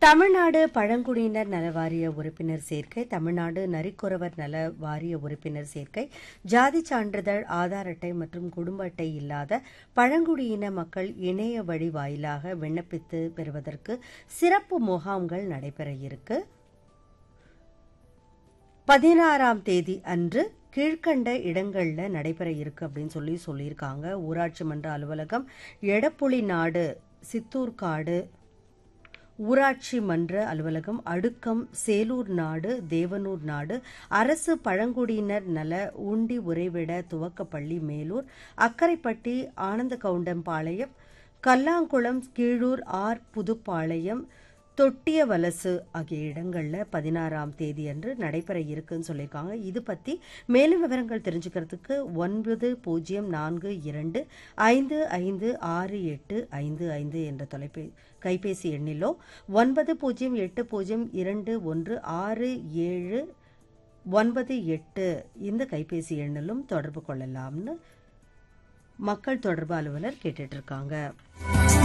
தமிழ்நாடு பழங்குடியினர் நல வாரிய உறுப்பினர் சேர்க்கை தமிழ்நாடு நரிக்குறவர் நல வாரிய உறுப்பினர் சேர்க்கை ஜாதி சான்றிதழ் ஆதார் அட்டை மற்றும் குடும்ப அட்டை இல்லாத பழங்குடியின மக்கள் இணைய வழி வாயிலாக விண்ணப்பித்து பெறுவதற்கு சிறப்பு முகாம்கள் நடைபெற இருக்கு பதினாறாம் தேதி அன்று கீழ்கண்ட இடங்கள்ல நடைபெற இருக்கு அப்படின்னு சொல்லி சொல்லியிருக்காங்க ஊராட்சி மன்ற அலுவலகம் எடப்புலி நாடு சித்தூர்காடு ஊராட்சி மன்ற அலுவலகம் அடுக்கம் சேலூர் நாடு தேவனூர் நாடு அரசு பழங்குடியினர் நல உண்டி உறைவிட துவக்கப்பள்ளி மேலூர் அக்கரைப்பட்டி ஆனந்த கவுண்டம்பாளையம் கல்லாங்குளம் கீழூர் ஆர் புதுப்பாளையம் தொட்டிய வலசு ஆகிய இடங்கள்ல பதினாறாம் தேதி அன்று நடைபெற இருக்குன்னு சொல்லியிருக்காங்க இது பத்தி மேலும் விவரங்கள் தெரிஞ்சுக்கிறதுக்கு ஒன்பது பூஜ்ஜியம் நான்கு இரண்டு ஐந்து ஐந்து ஆறு எட்டு ஐந்து ஐந்து என்ற தொலைபே கைபேசி எண்ணிலோ ஒன்பது பூஜ்ஜியம் எட்டு பூஜ்ஜியம் இரண்டு ஒன்று ஆறு ஏழு ஒன்பது எட்டு இந்த கைபேசி எண்ணிலும் தொடர்பு கொள்ளலாம்னு மக்கள் தொடர்பு அலுவலர் கேட்டுட்டு இருக்காங்க